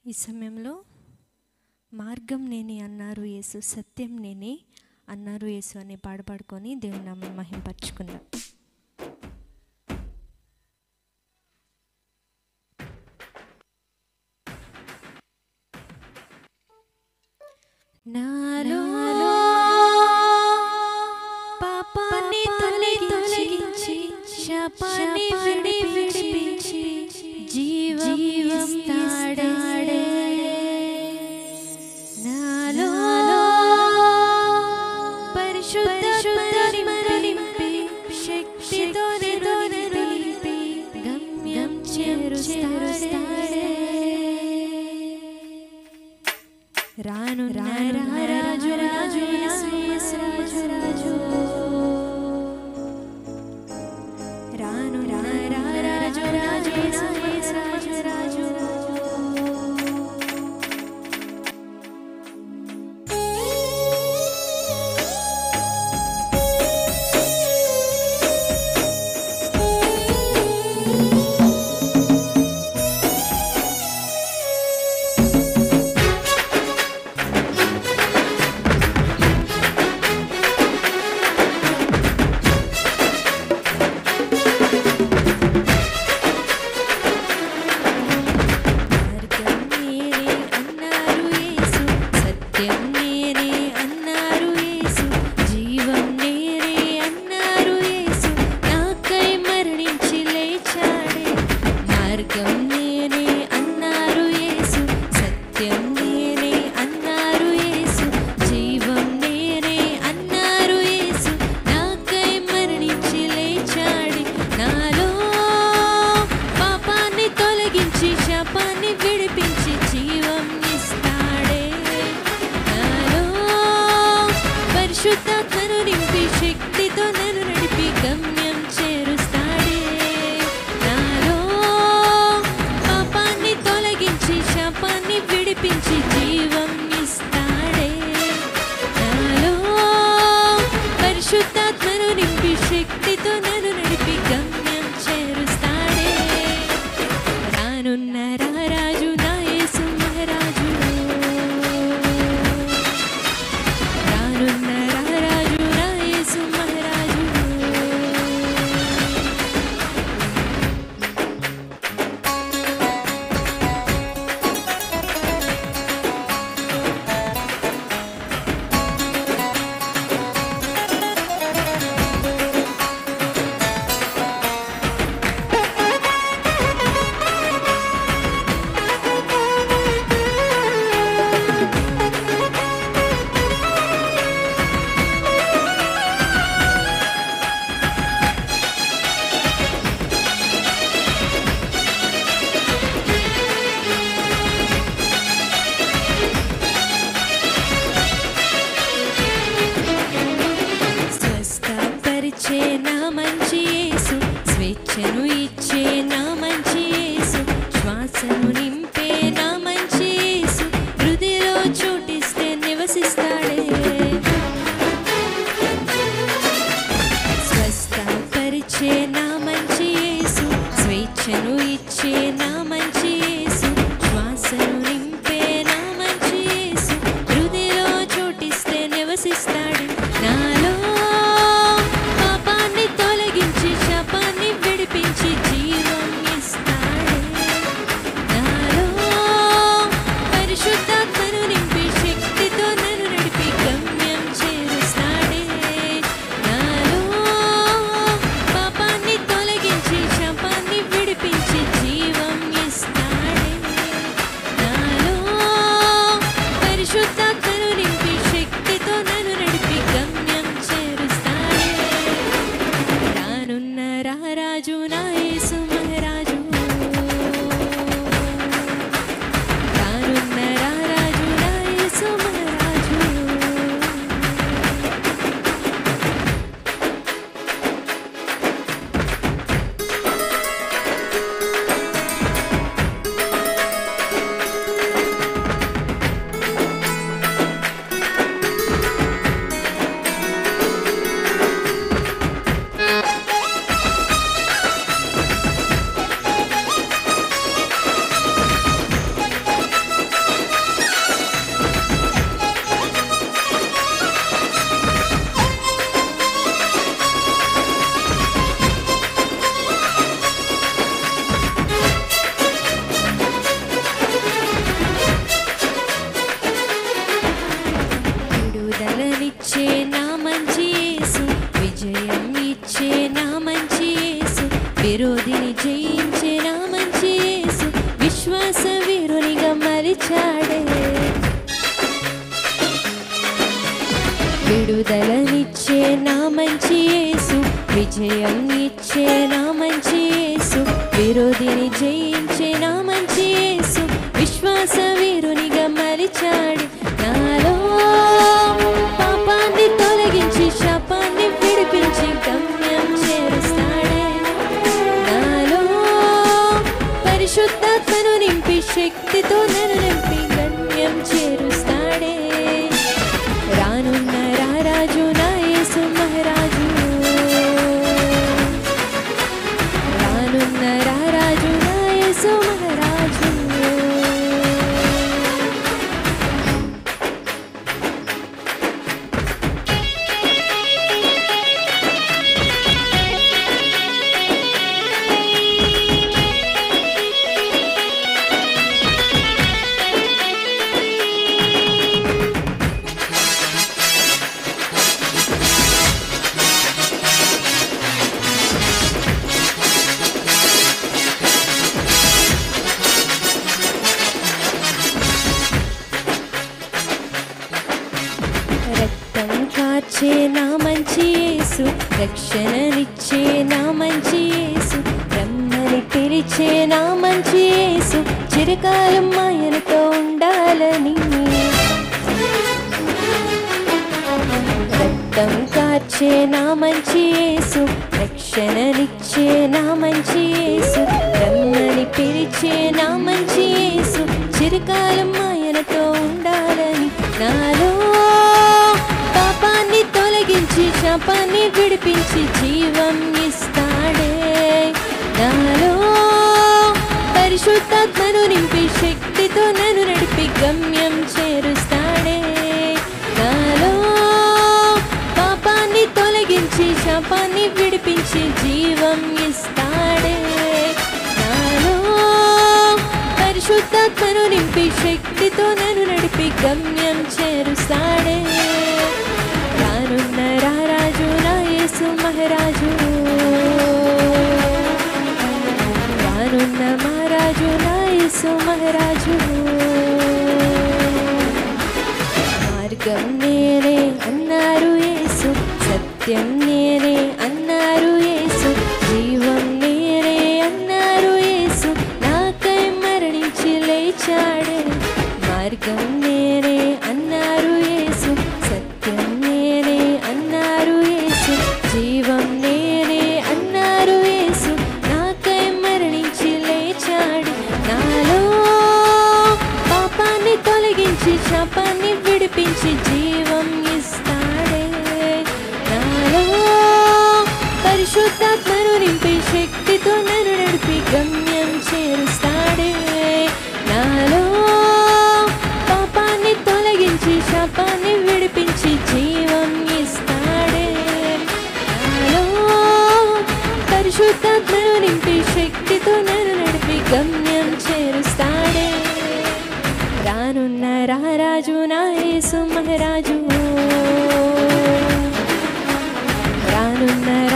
ఈ సమయంలో మార్గం నేనే అన్నారు యేసు సత్యం నేనే అన్నారు యేసు అనే పాట పాడుకొని దేవుని నామం మహింపరచుకుందాం నాలో పాపాన్ని తొలగించి శాపాన్ని విడిపించి జీవమిస్తాడే నాలో పరిశుద్ధాత్మని నింపి శక్తితో నింపి గమ్యం చేరుస్తాడే రాను రాజు రాజు యేసు రాజు రాజు రాను రాజు రాజు యేసు రాజు రాజు ఆ విశ్వాస వీరునిగా మలిచాడే విడుదలనిచ్చే నా మంచి యేసు విజయం ఇచ్చే నా మంచి యేసు విరోధిని జయించే నా మంచి యేసు విశ్వాస వీరునిగా మలిచాడు నాలో పాపాన్ని తొలగించి శాపాన్ని విడిపించి గమ్యం చేరుస్తాడే నాలో పరిశుద్ధాత్మను నింపి శక్తితో నన్ను నింపి గమ్యం చేరుస్తాడే రానున్న రారాజు నా యేసు మహారాజు రానున్న రారాజు నా యేసు మహారాజు రక్తం కార్చే నా మంచి యేసు రక్షణనిచ్చే నా మంచి యేసు బ్రహ్మని పిలిచే నా మంచి యేసు చిరకాలం ఆయనతో ఉండాలని రక్తం కార్చే నా మంచి యేసు రక్షణనిచ్చే నా మంచి యేసు బ్రహ్మని పిలిచే నా మంచి యేసు చిరకాలం ఆయనతో ఉండాలని నాలో పాపాన్ని తొలగించి శాపాన్ని విడిపించి జీవం ఇస్తాడే నాలో పరిశుద్ధాత్మను నింపి శక్తితో నన్ను నడిపి గమ్యం చేరుస్తాడే నాలో పాపాన్ని తొలగించి శాపాన్ని విడిపించి జీవం ఇస్తాడే నాలో పరిశుద్ధాత్మను నింపి శక్తితో నన్ను నడిపి గమ్యం చేరుస్తాడే రానున్న రారాజు నా యేసు మహారాజు రానున్న మహారాజు నా యేసు మహారాజు మార్గం నేనే అన్నారు యేసు సత్యం నేనే అన్నారు యేసు జీవం నేనే అన్నారు యేసు నాకై మరణించి లేచాడే మార్గం నేనే అన్నారు యేసు సత్యం నేనే అన్నారు యేసు జీవం నేనే అన్నారు యేసు నాకై మరణించి లేచాడు నాలో పాపాన్ని తొలగించి శాపాన్ని విడిపించి జీవం ఇస్తాడే నాలో పరిశుద్ధాత్మను నింపి శక్తితో నన్ను నడిపి గమ్యం చేరుస్తాడే నాలో పాపాన్ని తొలగించి శాపాన్ని విడిపించి జీవం ఇస్తాడే నాలో పరిశుద్ధాత్మను నింపి శక్తితో నన్ను నడిపి గమ్యం చేరుస్తాడే రానున్న రారాజు నా యేసు మహారాజు రానున్న